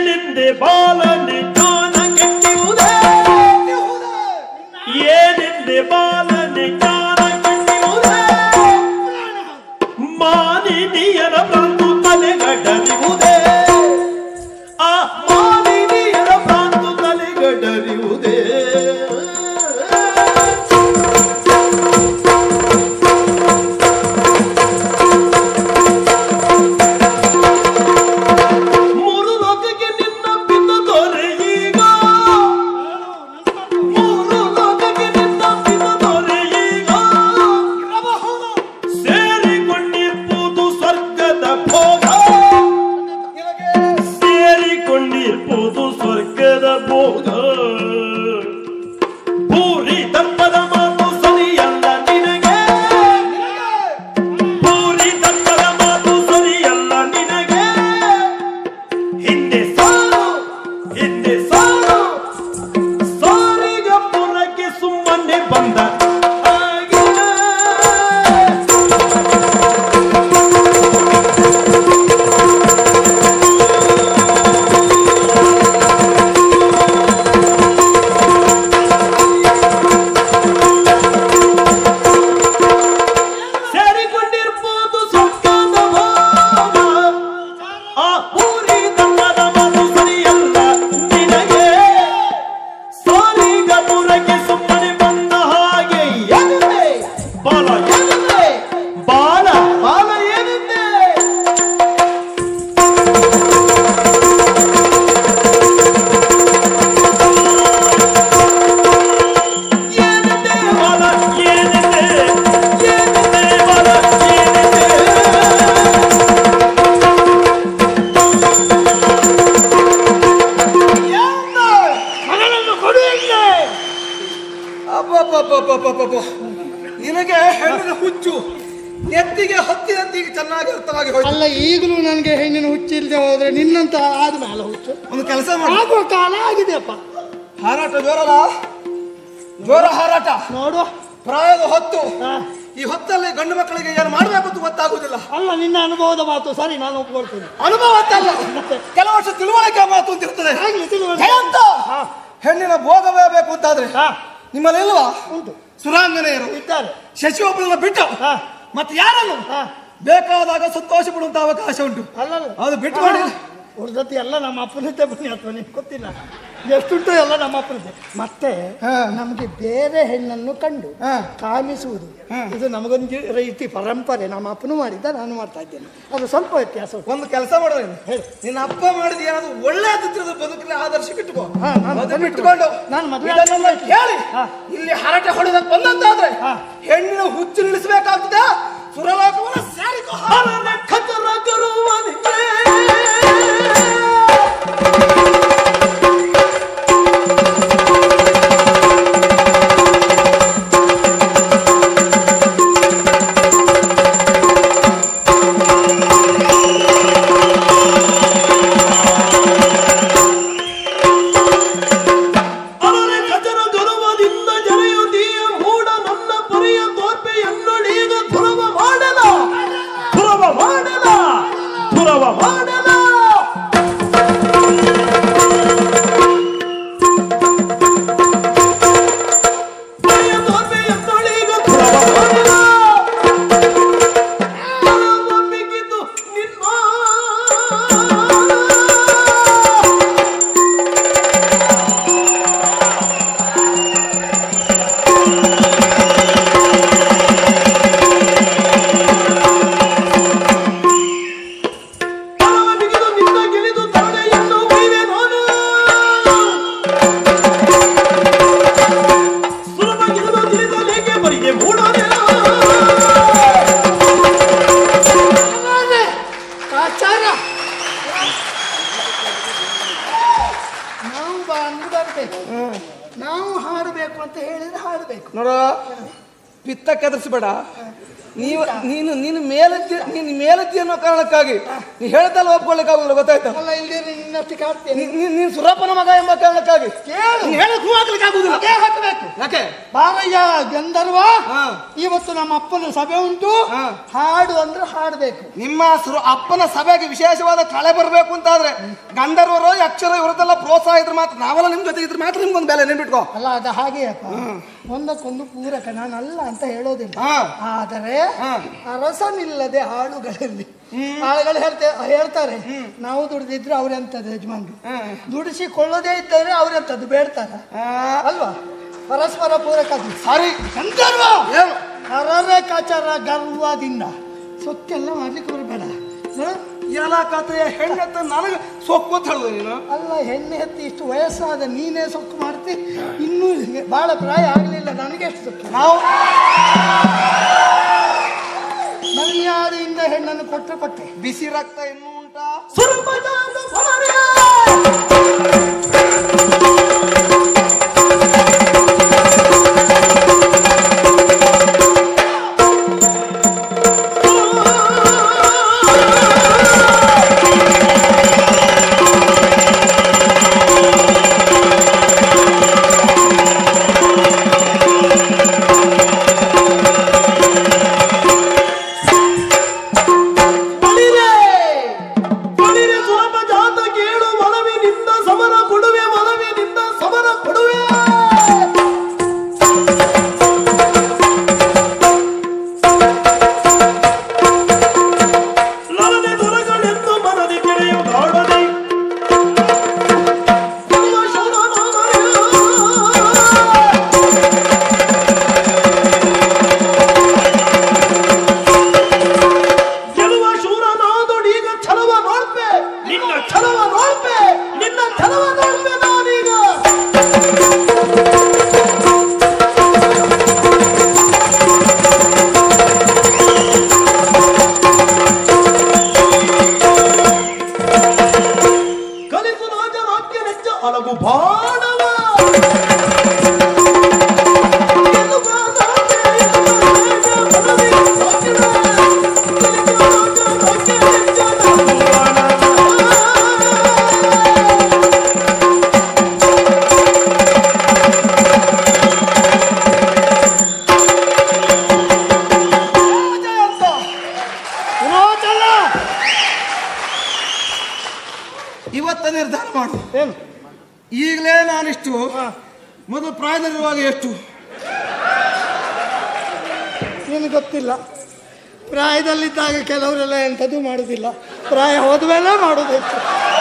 ಏನೆಂದೆ ಬಾಲನೆ ಜ್ಞಾನ ಕೆಟ್ಟಿರುವುದೇ ಏನೆಂದೆ ಬಾಲನೆ ಜ್ಞಾನ ಕೆಟ್ಟಿರುವುದೇ ಮಾನಿನಿಯರ ಭ್ರಾಂತು ತಲೆಗಡರಿವುದೇ ಆ ಮಾನಿನಿಯರ ಭ್ರಾಂತು ತಲೆಗಡರಿವುದೇ ಮೂರು ಲೋಕಕ್ಕೆ ನಿನ್ನ ಬಿದ್ದ ದೊರೆ ಈಗ ಮೂರು ಲೋಕಕ್ಕೆ ನಿನ್ನ ಬಿದ್ದ ದೊರೆ ಈಗ ಸೇರಿಕೊಂಡಿರ್ಬೋದು ಸ್ವರ್ಗದ ಭೋಗ ಸೇರಿಕೊಂಡಿರ್ಬೋದು ಸ್ವರ್ಗದ ಭೋಗ ಭೂರಿ ದಪ್ಪದ ಮಾತು ಸರಿಯಲ್ಲ ನಿನಗೆ ಭೂರಿ ದಪ್ಪದ ಮಾತು ಸರಿಯಲ್ಲ ನಿನಗೆ ಹಿಂದೆ ಸಾರು ಹಿಂದೆ ಸಾರು ಸಾರಿಗ ಪುರಕ್ಕೆ ಸುಮ್ಮನೆ ಬಂದ ಹಾಗೆ ಸೇರಿಕೊಂಡಿರ್ಬೋದು ಸ್ವರ್ಗದ ಭಾಗ ಆ ಊರಿ ತಮ್ಮದ ಮಾತು ಸರಿಯಲ್ಲ ನಿನಗೆ ಸಾರಿಗ ಪುರಕ್ಕೆ ಸುಮ್ಮನೆ ಬಂದ ಹಾಗೆ ಎನ್ನುತ್ತೆ ಬಾಲ ಎನ್ನುತ್ತೆ ಬಾಲ ಬಾಲ ಏನಿದೆ ಏನಿದೆ ಬಾಲ ಏನಿದೆ ಏನಿದೆ ಬಾಲ ಏನಿದೆ ಮಗನನ್ನು ಕೊಡು ಎಂದೆ. ಅಬ್ಬಬ್ಬಬ್ಬಬ್ಬಬ್ಬಬ್ಬ. ನಿನಗೆ ಹೆಣ್ಣಿನ ಹುಚ್ಚು ನೆತ್ತಿಗೆ ಹತ್ತಿದಂತೆ ಈಗ ಚೆನ್ನಾಗಿ ಅರ್ಥವಾಗಿ ಹೋಯ್ತು ಅಲ್ಲ ಈಗಲೂ ನನಗೆ ಹೆಣ್ಣಿನ ಹುಚ್ಚು ಇಲ್ಲದೆ ಹೋದ್ರೆ ನಿನ್ನಂತ ಆದ್ಮೇಲೆ ಹುಚ್ಚು ಒಂದು ಕೆಲಸ ಮಾಡಿ ಆಗುವ ಕಾಲ ಆಗಿದೆಯಪ್ಪ ಹಾರಾಟ ಜೋರಲ್ಲ ಜೋರ ಹಾರಾಟ ನೋಡುವ ಪ್ರಾಯದ ಹೊತ್ತು ಹಾ. ಈ ಹೊತ್ತಲ್ಲಿ ಗಂಡು ಮಕ್ಕಳಿಗೆ ಏನು ಮಾಡಬೇಕು ಅಂತ ಗೊತ್ತಾಗುದಿಲ್ಲ ಅಲ್ಲ ನಿನ್ನ ಅನುಭವದ ಮಾತು ಸರಿ ನಾನು ಒಪ್ಕೊಳ್ತೀನಿ ಅನುಭವ ಅಂತಲ್ಲ ಕೆಲವು ವರ್ಷ ತಿಳುವಳಿಕೆ ಮಾತು ಅಂತ ಇರ್ತದೆ ಆಗ್ಲಿ ತಿಳುವಳಿಕೆ. ಜಯಂತ ಹಾ. ಹೆಣ್ಣಿನ ಭೋಗವೇ ಬೇಕು ಅಂತಾದ್ರೆ ಹಾ, ನಿಮ್ಮಲ್ಲಿ ಇಲ್ವಾ ಉಂಟು ಸುರಾಂಗನೆಯರು ಇದ್ದಾರೆ ಶಶಿ ಒಬ್ಬಳನ್ನ ಬಿಟ್ಟು ಹಾ, ಮತ್ತೆ ಯಾರನ್ನು ಹಾ. ಬೇಕಾದಾಗ ಸಂತೋಷ ಪಡುವಂತ ಅವಕಾಶ ಉಂಟು ಅಲ್ಲಲ್ಲ ಅದು ಬಿಟ್ಟು ಮಾಡಿ ಉಳಿದತಿ ಎಲ್ಲ ನಮ್ಮ ಅಪ್ಪನದ್ದೇ ಬನ್ನಿ ಅಥವಾ ನಿಮ್ಗೆ ಗೊತ್ತಿಲ್ಲ ಎಷ್ಟುಂಟು ಎಲ್ಲ ನಮ್ಮ ಅಪ್ಪನದ್ದೇ ಮತ್ತೆ ಹಾ. ನಮಗೆ ಬೇರೆ ಹೆಣ್ಣನ್ನು ಕಂಡು ಹಾ. ಕಾಮಿಸುವುದು ಹಾ. ಇದು ನಮಗೊಂದು ರೀತಿ ಪರಂಪರೆ ನಮ್ಮ ಅಪ್ಪನು ಮಾಡಿದ್ದ ನಾನು ಮಾಡ್ತಾ ಇದ್ದೇನೆ ಅದು ಸ್ವಲ್ಪ ವ್ಯತ್ಯಾಸ ಉಂಟು. ಒಂದು ಕೆಲಸ ಮಾಡೋ ನೀನು ನಿನ್ನ ಅಪ್ಪ ಮಾಡಿದ ಏನಾದ್ರು ಒಳ್ಳೆಯದಿದ್ರೆ ಬದುಕಲಿ ಆದರ್ಶಕ್ಕೆ ಇಟ್ಟುಕೋ ಹಾ, ನಾನು ಅದನ್ನ ಅದನ್ನ ಇಟ್ಕೊಂಡು ನಾನು ಮದುವೆ ಇದನ್ನೆಲ್ಲ ಆದ್ಮೇಲೆ ಕೇಳಿ ಹಾ. ಇಲ್ಲಿ ಹರಟೆ ಹೊಡೆದಕ್ಕೆ ಬಂದಂತಾದ್ರೆ ಹಾ. ಹೆಣ್ಣಿನ ಹುಚ್ಚು ನಿಲ್ಲಿಸಬೇಕಾಗ್ತದೆ ಸುರಲೋಕವನ್ನ ಸಾರಿಕೋ ಹರನ ಖಚರ ಗರುವನಿಗೆ ಅರರೆ ಖಚರ ಗರುವದಿಂದ ಜರೆಯುತ್ತೀಯ ಮೂಡ ನನ್ನ ಪರಿಯ ತೋರ್ಪೆ ಎನ್ನೊಳೀಗ ಧುರವ ಮಾಡಲ ಧುರವ ಮಾಡಲ ಧುರವ ಮಾಡಲ ಪರಿಯ ತೋರ್ಪೆ ಎನ್ನೊಳೀಗ ಧುರವ ಮಾಡಲ ಧುರವ ಬಿಗಿದು ನಿನ್ನ ಪರವ ಬಿಗಿದು ನಿನ್ನ ಗೆಳೆದು ತಡೆಯನ್ನು ಬೈವೆ ನಾನು ಸುಲಭ ಗೆಲುವು ತಿಳಿದಲೇಕೆ ಬರಿಗೆ ಮೂಡಾನೆ ಆಚಾರ ನಾವು ಬಂದು ಬರಬೇಕು ನಾವು ಹಾಡಬೇಕು ಅಂತ ಹೇಳಿದ್ರೆ ಹಾಡಬೇಕು ನೋಡ ಪಿತ್ತ ಕೆದರ್ಸ್ಬೇಡ ನೀವು ನೀನು ನೀನು ಮೇಲತ್ತಿ ನೀನು ಮೇಲತ್ತಿ ಅನ್ನೋ ಕಾರಣಕ್ಕಾಗಿ ನೀ ಹೇಳ್ದಲ್ಲ ಒಪ್ಕೊಳ್ಳಿಕ್ಕಾಗಲ್ಲ ಗೊತ್ತಾಯ್ತಾ ಅಲ್ಲ ಇಲ್ದಿದ್ರೆ ನಿನ್ನಷ್ಟು ಕಾಡ್ತೇನೆ ನೀ- ನೀ- ನೀನು ಸುರಪ್ಪನ ಮಗ ಎಂಬ ಕಾರಣಕ್ಕಾಗಿ ಕೇಳು ನೀ ಹೇಳಕ್ ಹೂ ಹಾಕ್ಲಿಕ್ಕೆ ಆಗುದಿಲ್ಲ ಅದೇ ಹಾಕಬೇಕು ಯಾಕೆ ಬಾರಯ್ಯ ಗಂಧರ್ವ ಹಾ. ಇವತ್ತು ನಮ್ಮ ಅಪ್ಪನ ಸಭೆ ಉಂಟು ಹಾ. ಹಾಡು ಅಂದ್ರೆ ಹಾಡ್ಬೇಕು ನಿಮ್ಮ ಸುರ ಅಪ್ಪನ ಸಭೆಗೆ ವಿಶೇಷವಾದ ಕಳೆ ಬರಬೇಕು ಅಂತಾದ್ರೆ ಗಂಧರ್ವರು ಅಕ್ಷರ ಇವರದೆಲ್ಲ ಪ್ರೋತ್ಸಾಹ ಇದ್ರೆ ಮಾತ್ರ ನಾವೆಲ್ಲ ನಿಮ್ ಜೊತೆ ಇದ್ರೆ ಮಾತ್ರ ನಿಮ್ಗೊಂದು ಬೆಲೆ ನೆನ್ಬಿಟ್ಕೋ ಅಲ್ಲ ಅದು ಹಾಗೆಯಪ್ಪ ಒಂದಕ್ಕೊಂದು ಪೂರಕ ನಾನು ಅಲ್ಲ ಅಂತ ಹೇಳೋದಿಲ್ಲ ಹಾ. ಆದರೆ ಹಾ. ಅರಸನಿಲ್ಲದೆ ಹಾಡುಗಳಲ್ಲಿ ಆಳುಗಳು ಹೇಳ್ತಾ ಹೇಳ್ತಾರೆ ನಾವು ದುಡಿದಿದ್ರೆ ಅವ್ರೆಂತದ್ದು ಯಜಮಾನ್ರು ದುಡಿಸಿಕೊಳ್ಳದೇ ಇದ್ದರೆ ಅವ್ರೆಂತದ್ದು ಬೇಡ್ತಾರ ಅಲ್ವಾ ಪರಸ್ಪರ ಪೂರಕ ಅದು. ಸಾರಿ ಗಂಧರ್ವ ಏನು ಅರರೆ ಕಚರ ಗರ್ವದಿಂದ ಸೊಕ್ಕೆಲ್ಲ ಮಾಡ್ಲಿಕ್ಕೆ ಬರಬೇಡ ಹ? ಎಲ್ಲ ಕಥೆಯ ಹೆಣ್ಣತ್ತ ನನಗೆ ಸೊಕ್ಕು ಅಂತ ಹೇಳುದು ನೀನು ಅಲ್ಲ ಹೆಣ್ಣು ಹೆತ್ತಿ ಇಷ್ಟು ವಯಸ್ಸಾದ ನೀನೇ ಸೊಕ್ಕು ಮಾಡ್ತಿ ಇನ್ನೂ ಬಹಳ ಪ್ರಾಯ ಆಗಲಿಲ್ಲ ನನಗೆ ಎಷ್ಟು ಸೊಕ್ಕು ನಾವು ಮರ್ಯಾದೆಯಿಂದ ಹೆಣ್ಣನ್ನು ಕೊಟ್ಟರೆ ಕೊಟ್ಟೆ ಬಿಸಿ ರಕ್ತ ಇನ್ನೂ ಉಂಟಾ ಸುರಪದಾದ ಹೊರಗೆ ಬಳಿರೆ ಬಳಿರೆ ಸುಲಭ ಜಾತ ಕೇಳು ಮನವಿನಿಂದ ಸಮರ ಕೊಡುವೆ ಮನವಿನಿಂದ ಸಮರ ಕೊಡುವೆ ನರನೆ ದೊರಗಳೆಂದು ಮನದಿ ಕೆಳೆಯುತ್ತಾಡದೆ ಸರ್ವ ಶೂರನಾದರೆಯ. ಗೆಲುವ ಶೂರನಾದೊಡೀಗ ಛಲವ ನೋಡ್ಪೆ ನಿನ್ನ ಛಲವ ನೋಡ್ಪೆ ನಿನ್ನ ಛಲವ ನೋಡ್ಪೆ ನಾನೀಗ ಕಲಿಸು ರಾಜ ರಾಜ್ಯ ನೆಚ್ಚ ಅಲಗು ಬಾಣವ ಗೆಲುವ ನಾಟ್ಯ ಗೆಲುವ ಮನವಿ ಸಾಕಿದ. ಕಲಿಸು ರಾಜ ರಾಜ್ಯ ನೆಚ್ಚ ಅಲಗು ಬಾಣವ. ಪುರೋಚನ! ಇವತ್ತ ನಿರ್ಧಾರ ಮಾಡು ಏನು ಈಗಲೇ ನಾನಿಷ್ಟು ಮೊದಲು ಪ್ರಾಯದಲ್ಲಿರುವಾಗ ಎಷ್ಟು ನಿನಗೆ ಗೊತ್ತಿಲ್ಲ ಪ್ರಾಯದಲ್ಲಿದ್ದಾಗ ಕೆಲವರೆಲ್ಲ ಎಂಥದ್ದು ಮಾಡುವುದಿಲ್ಲ ಪ್ರಾಯ ಹೋದ ಮೇಲೆ ಮಾಡೋದು ಹೆಚ್ಚು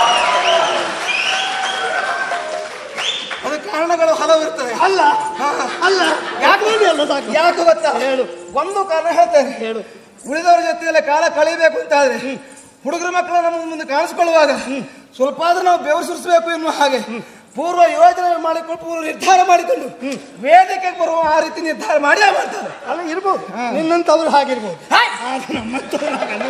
ಅದಕ್ಕೆ ಕಾರಣಗಳು ಹಲವು ಇರ್ತವೆ ಅಲ್ಲ ಅಲ್ಲ ಯಾಕೆ ನೋಡಿ ಅಲ್ಲ ಸಾಕು ಯಾಕೆ ಗೊತ್ತಾ ಹೇಳು. ಒಂದು ಕಾರಣ ಹೇಳ್ತೇನೆ ಹೇಳು ಉಳಿದವರ ಜೊತೆಯಲ್ಲಿ ಕಾಲ ಕಳೀಬೇಕು ಅಂತಾದ್ರೆ ಹುಡುಗರ ಮಕ್ಕಳು ನಮ್ಮ ಮುಂದೆ ಕಾಣಿಸ್ಕೊಳ್ಳುವಾಗ ಸ್ವಲ್ಪ ಆದ್ರೂ ನಾವು ಬೆವರು ಸುರಿಸಬೇಕು ಎನ್ನುವ ಹಾಗೆ ಪೂರ್ವ ಯೋಜನೆ ಮಾಡಿಕೊಂಡು ಪೂರ್ವ ನಿರ್ಧಾರ ಮಾಡಿಕೊಂಡು ವೇದಿಕೆಗೆ ಬರುವ ಆ ರೀತಿ ನಿರ್ಧಾರ ಮಾಡಿ ಮಾಡ್ತಾರೆ ಅಲ್ಲ ಇರ್ಬೋದು ನಿನ್ನಂಥವ್ರು ಹಾಗಿರ್ಬೋದು ಆದ್ರೆ ನಮ್ಮಂಥವ್ರು ಹಾಗಲ್ಲ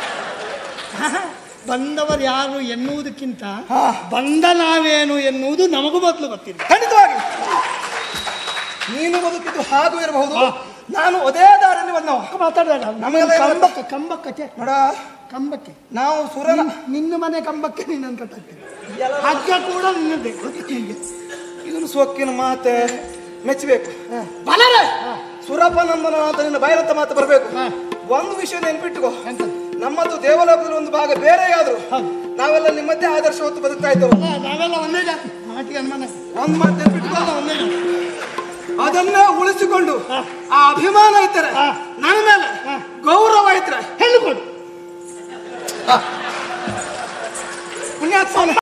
ಬಂದವರು ಯಾರು ಎನ್ನುವುದಕ್ಕಿಂತ ಬಂದ ನಾವೇನು ಎನ್ನುವುದು ನಮಗೂ ಮೊದಲು ಗೊತ್ತಿಲ್ಲ ಖಂಡಿತವಾಗಿ ನೀನು ಬದುಕಿದ್ದು ಹಾಗೂ ಇರಬಹುದು ನಾನು ಅದೇ ದಾರಿಯಲ್ಲಿ ಬಂದವ ಮಾತಾಡಬೇಡ ನಮಗೆಲ್ಲ ನಮಗೆ ಏನು ಕಂಬಕ್ಕೆ ಕಂಬಕ್ಕೆ ನೋಡ ಕಂಬಕ್ಕೆ ನಾವು ಸುರನ ನಿನ್ನ ಮನೆ ಕಂಬಕ್ಕೆ ನೀನನ್ನು ಕಟ್ಟಾಗ್ತೀನಿ ಹಗ್ಗ ಕೂಡ ನಿನ್ನದೇ ಗೊತ್ತಿಲ್ಲ ಇದನ್ನು ಸೊಕ್ಕಿನ ಮಾತೆ ಮೆಚ್ಚಬೇಕು ಬಲರೆ ಸುರಪ್ಪ ನಂದನ ಅಂತ ನಿನ್ನ ಬಯಲತ್ತ ಮಾತು ಬರಬೇಕು ಹಾ. ಒಂದು ವಿಷಯ ನೆನ್ಪಿಟ್ಟುಕೋ ಎಂತದ್ದು? ನಮ್ಮದು ದೇವಲೋಕದಲ್ಲಿ ಒಂದು ಭಾಗ ಬೇರೆ ಆದ್ರು ಹೌದು. ನಾವೆಲ್ಲ ನಿಮ್ಮದೇ ಆದರ್ಶ ಹೊತ್ತು ಬದುಕ್ತಾ ಇದ್ದವು ಅಲ್ಲ, ನಾವೆಲ್ಲ ಒಂದೇ ಜಾತಿ ಮಾತಿಗೆ ಅನುಮಾನ ಒಂದು ಮಾತು ನೆನ್ಪಿಟ್ಕೋ ನಾವೆಲ್ಲ ಒಂದೇ ಜಾತಿ ಅದನ್ನ ಉಳಿಸಿಕೊಂಡು ಹಾ. ಆ ಅಭಿಮಾನ ಇದ್ದರೆ ಹಾ. ನನ್ನ ಮೇಲೆ ಹಾ. ಗೌರವ ಇದ್ರೆ ಹೆಣ್ಣು ಕೊಡು ಪುಣ್ಯಾತ್ಮ